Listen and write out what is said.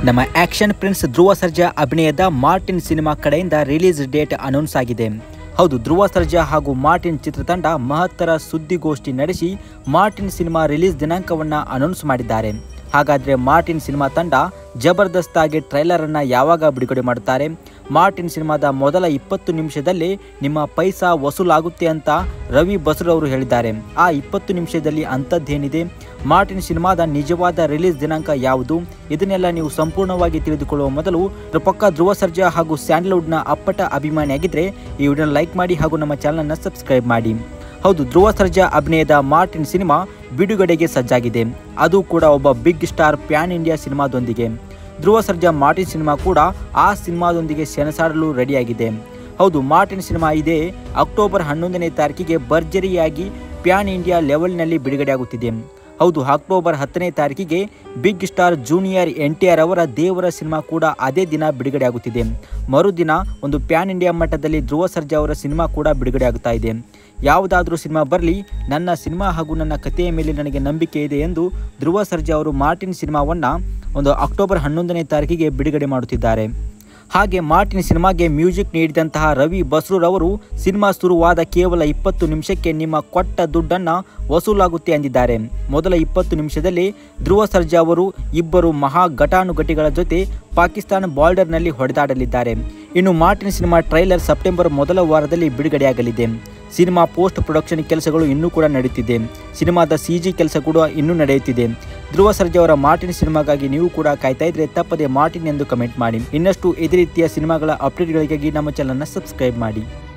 ನಮ್ಮ action prince Dhruva Sarja ಅಭಿನಯದ Martin cinema ಕಡೆಯಿಂದ ರಿಲೀಸ್ ಡೇಟ್ ಅನೌನ್ಸ್ ಆಗಿದೆ ಹೌದು ಧ್ರುವ ಸರ್ಜಾ ಹಾಗೂ ಮಾರ್ಟಿನ್ ಚಿತ್ರತಂಡ ಮಹತ್ತರ ಸುದ್ದಿಗೋಷ್ಠಿ ನಡೆಸಿ ಮಾರ್ಟಿನ್ ಸಿನಿಮಾ ರಿಲೀಸ್ ದಿನಾಂಕವನ್ನು ಅನೌನ್ಸ್ ಮಾಡಿದ್ದಾರೆ ಹಾಗಾದರೆ ಮಾರ್ಟಿನ್ ಸಿನಿಮಾ ತಂಡ ಜಬರ್ದಸ್ತ್ ಆಗಿ ಟ್ರೈಲರ್ ಅನ್ನ ಯಾವಾಗ ಬಿಡುಗಡೆ ಮಾಡುತ್ತಾರೆ ಮಾರ್ಟಿನ್ ಸಿನಿಮಾದ ಮೊದಲ ಇಪ್ಪತ್ತು ನಿಮಿಷದಲ್ಲಿ ನಿಮ್ಮ ಪೈಸಾ ವಸೂಲಾಗುತ್ತೆ ಅಂತ ರವಿ ಬಸರವರು ಹೇಳಿದ್ದಾರೆ ಆ ಇಪ್ಪತ್ತು ನಿಮಿಷದಲ್ಲಿ ಅಂಥದ್ದೇನಿದೆ ಮಾರ್ಟಿನ್ ಸಿನಿಮಾದ ನಿಜವಾದ ರಿಲೀಸ್ ದಿನಾಂಕ ಯಾವುದು ಇದನ್ನೆಲ್ಲ ನೀವು ಸಂಪೂರ್ಣವಾಗಿ ತಿಳಿದುಕೊಳ್ಳುವ ಮೊದಲು ಇದ್ರ ಪಕ್ಕ ಧ್ರುವ ಸರ್ಜಾ ಹಾಗೂ ಸ್ಯಾಂಡಲ್ವುಡ್ನ ಅಪ್ಪಟ ಅಭಿಮಾನಿಯಾಗಿದ್ದರೆ ಈ ವಿಡಿಯೋನ ಲೈಕ್ ಮಾಡಿ ಹಾಗೂ ನಮ್ಮ ಚಾನಲನ್ನು ಸಬ್ಸ್ಕ್ರೈಬ್ ಮಾಡಿ ಹೌದು ಧ್ರುವ ಸರ್ಜಾ ಅಭಿನಯದ ಮಾರ್ಟಿನ್ ಸಿನಿಮಾ ಬಿಡುಗಡೆಗೆ ಸಜ್ಜಾಗಿದೆ ಅದು ಕೂಡ ಒಬ್ಬ ಬಿಗ್ ಸ್ಟಾರ್ ಪ್ಯಾನ್ ಇಂಡಿಯಾ ಸಿನಿಮಾದೊಂದಿಗೆ ಧ್ರುವ ಸರ್ಜಾ ಮಾರ್ಟಿನ್ ಸಿನಿಮಾ ಕೂಡ ಆ ಸಿನಿಮಾದೊಂದಿಗೆ ಸೆಣಸಾಡಲು ರೆಡಿಯಾಗಿದೆ ಹೌದು ಮಾರ್ಟಿನ್ ಸಿನಿಮಾ ಇದೆ ಅಕ್ಟೋಬರ್ ಹನ್ನೊಂದನೇ ತಾರೀಕಿಗೆ ಭರ್ಜರಿಯಾಗಿ ಪ್ಯಾನ್ ಇಂಡಿಯಾ ಲೆವೆಲ್ನಲ್ಲಿ ಬಿಡುಗಡೆಯಾಗುತ್ತಿದೆ ಹೌದು ಅಕ್ಟೋಬರ್ ಹತ್ತನೇ ತಾರೀಕಿಗೆ big star junior N T R ಅವರ ದೇವರ ಸಿನಿಮಾ ಕೂಡ ಅದೇ ದಿನ ಬಿಡುಗಡೆಯಾಗುತ್ತಿದೆ ಮರುದಿನ ಒಂದು ಪ್ಯಾನ್ ಇಂಡಿಯಾ ಮಟ್ಟದಲ್ಲಿ ಧ್ರುವ ಸರ್ಜಾ ಅವರ ಸಿನಿಮಾ ಕೂಡ ಬಿಡುಗಡೆಯಾಗುತ್ತಾ ಇದೆ ಯಾವುದಾದ್ರೂ ಸಿನಿಮಾ ಬರಲಿ ನನ್ನ ಸಿನಿಮಾ ಹಾಗೂ ನನ್ನ ಕಥೆಯ ಮೇಲೆ ನನಗೆ ನಂಬಿಕೆ ಇದೆ ಎಂದು ಧ್ರುವ ಸರ್ಜಾ ಅವರು ಮಾರ್ಟಿನ್ ಸಿನಿಮಾವನ್ನು ಒಂದು ಅಕ್ಟೋಬರ್ ಹನ್ನೊಂದನೇ ತಾರೀಕಿಗೆ ಬಿಡುಗಡೆ ಮಾಡುತ್ತಿದ್ದಾರೆ ಹಾಗೆ ಮಾರ್ಟಿನ್ ಸಿನಿಮಾಗೆ ಮ್ಯೂಸಿಕ್ ನೀಡಿದಂತಹ ರವಿ ಬಸ್ರೂರವರು ಸಿನಿಮಾ ಶುರುವಾದ ಕೇವಲ ಇಪ್ಪತ್ತು ನಿಮಿಷಕ್ಕೆ ನಿಮ್ಮ ಕೊಟ್ಟ ದುಡ್ಡನ್ನು ವಸೂಲಾಗುತ್ತೆ ಎಂದಿದ್ದಾರೆ ಮೊದಲ ಇಪ್ಪತ್ತು ನಿಮಿಷದಲ್ಲಿ ಧ್ರುವ ಸರ್ಜಾ ಅವರು ಇಬ್ಬರು ಮಹಾ ಘಟಾನುಘಟಿಗಳ ಜೊತೆ ಪಾಕಿಸ್ತಾನ ಬಾರ್ಡರ್ನಲ್ಲಿ ಹೊಡೆದಾಡಲಿದ್ದಾರೆ ಇನ್ನು ಮಾರ್ಟಿನ್ ಸಿನಿಮಾ ಟ್ರೈಲರ್ ಸೆಪ್ಟೆಂಬರ್ ಮೊದಲ ವಾರದಲ್ಲಿ ಬಿಡುಗಡೆಯಾಗಲಿದೆ ಸಿನಿಮಾ ಪೋಸ್ಟ್ ಪ್ರೊಡಕ್ಷನ್ ಕೆಲಸಗಳು ಇನ್ನೂ ಕೂಡ ನಡೆಯುತ್ತಿದೆ ಸಿನಿಮಾದ ಸಿ ಜಿ ಕೆಲಸ ಕೂಡ ಇನ್ನೂ ನಡೆಯುತ್ತಿದೆ ಧ್ರುವ ಸರ್ಜಾ ಅವರ ಮಾರ್ಟಿನ್ ಸಿನಿಮಾಗಾಗಿ ನೀವು ಕೂಡ ಕಾಯ್ತಾ ಇದ್ರೆ ತಪ್ಪದೆ ಮಾರ್ಟಿನ್ ಎಂದು ಕಮೆಂಟ್ ಮಾಡಿ ಇನ್ನಷ್ಟು ಇದೇ ರೀತಿಯ ಸಿನಿಮಾಗಳ ಅಪ್ಡೇಟ್ಗಳಿಗಾಗಿ ನಮ್ಮ ಚಾನಲ್ನ ಸಬ್ಸ್ಕ್ರೈಬ್ ಮಾಡಿ